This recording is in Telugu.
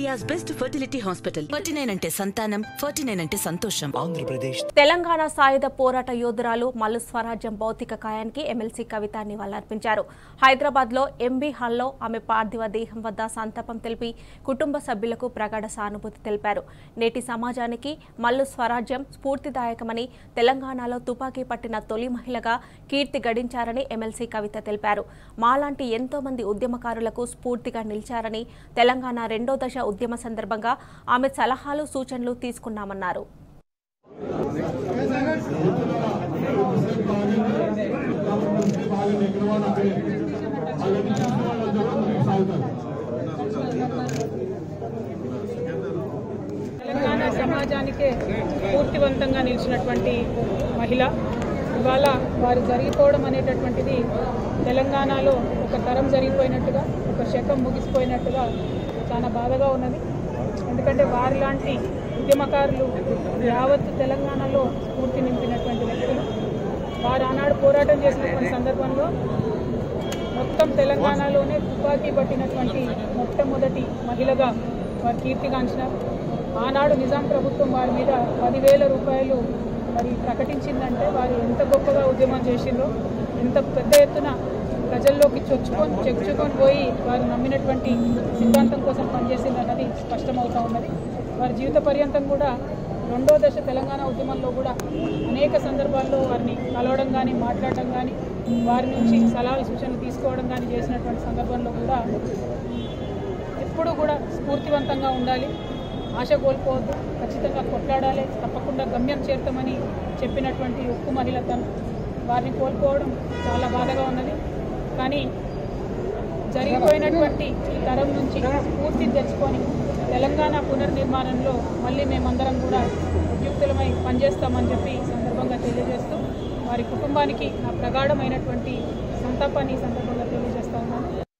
India's best fertility hospital forty nine అంటే సంతానం ఫార్టీ నైన్ అంటే సంతోషం ఆంధ్రప్రదేశ్ తెలంగాణ సాయుధ పోరాట యోధురాలు మల్లు స్వరాజ్యం భౌతిక కాయానికి ఎమ్మెల్సీ కవిత నివాళులర్పించారు హైదరాబాద్ లో ఎంబీ హాల్లో ఆమె పార్థివ దేహం వద్ద సంతాపం తెలిపి కుటుంబ సభ్యులకు ప్రగాఢ సానుభూతి తెలిపారు నేటి సమాజానికి మల్లు స్వరాజ్యం స్ఫూర్తిదాయకమని తెలంగాణలో తుపాకీ పట్టిన తొలి మహిళగా కీర్తి గడించారని ఎమ్మెల్సీ కవిత తెలిపారు మాలాంటి ఎంతో మంది ఉద్యమకారులకు స్ఫూర్తిగా నిలిచారని తెలంగాణ రెండో దశ ఉద్యమ సందర్భంగా ఆమె సలహాలు సూచనలు తీసుకున్నామన్నారు తెలంగాణ సమాజానికే పూర్తివంతంగా నిలిచినటువంటి మహిళ ఇవాళ వారు జరిగిపోవడం అనేటటువంటిది తెలంగాణలో ఒక తరం జరిగిపోయినట్టుగా ఒక శకం ముగిసిపోయినట్టుగా చాలా బాధగా ఉన్నది ఎందుకంటే వారి లాంటి ఉద్యమకారులు యావత్తు తెలంగాణలో స్ఫూర్తి నింపినటువంటి వ్యక్తులు వారు ఆనాడు పోరాటం చేసినటువంటి సందర్భంలో మొత్తం తెలంగాణలోనే తుపాకీ పట్టినటువంటి మొట్టమొదటి మహిళగా వారు కీర్తిగాంచినారు ఆనాడు నిజాం ప్రభుత్వం వారి మీద పదివేల రూపాయలు మరి ప్రకటించిందంటే వారు ఎంత గొప్పగా ఉద్యమం చేసిండ్రో ఎంత పెద్ద ఎత్తున ప్రజల్లోకి చొచ్చుకొని చెచ్చుకొని పోయి వారు నమ్మినటువంటి సిద్ధాంతం కోసం పనిచేసిందన్నది స్పష్టమవుతా ఉన్నది వారి జీవిత పర్యంతం కూడా రెండో దశ తెలంగాణ ఉద్యమంలో కూడా అనేక సందర్భాల్లో వారిని కలవడం కానీ మాట్లాడడం కానీ వారి నుంచి సలహా సూచనలు తీసుకోవడం కానీ చేసినటువంటి సందర్భంలో కూడా ఎప్పుడూ కూడా స్ఫూర్తివంతంగా ఉండాలి ఆశ కోల్పోవద్దు ఖచ్చితంగా కొట్లాడాలి తప్పకుండా గమ్యం చేరుతామని చెప్పినటువంటి ఉక్కు మహిళ తను వారిని కోల్పోవడం చాలా బాధగా ఉన్నది కానీ జరిగిపోయినటువంటి ఈ తరం నుంచి స్ఫూర్తి తెచ్చుకొని తెలంగాణ పునర్నిర్మాణంలో మళ్ళీ మేమందరం కూడా ఉద్యుక్తులమై పనిచేస్తామని చెప్పి ఈ సందర్భంగా తెలియజేస్తూ వారి కుటుంబానికి నా ప్రగాఢమైనటువంటి సంతాపాన్ని ఈ సందర్భంగా తెలియజేస్తా ఉన్నాను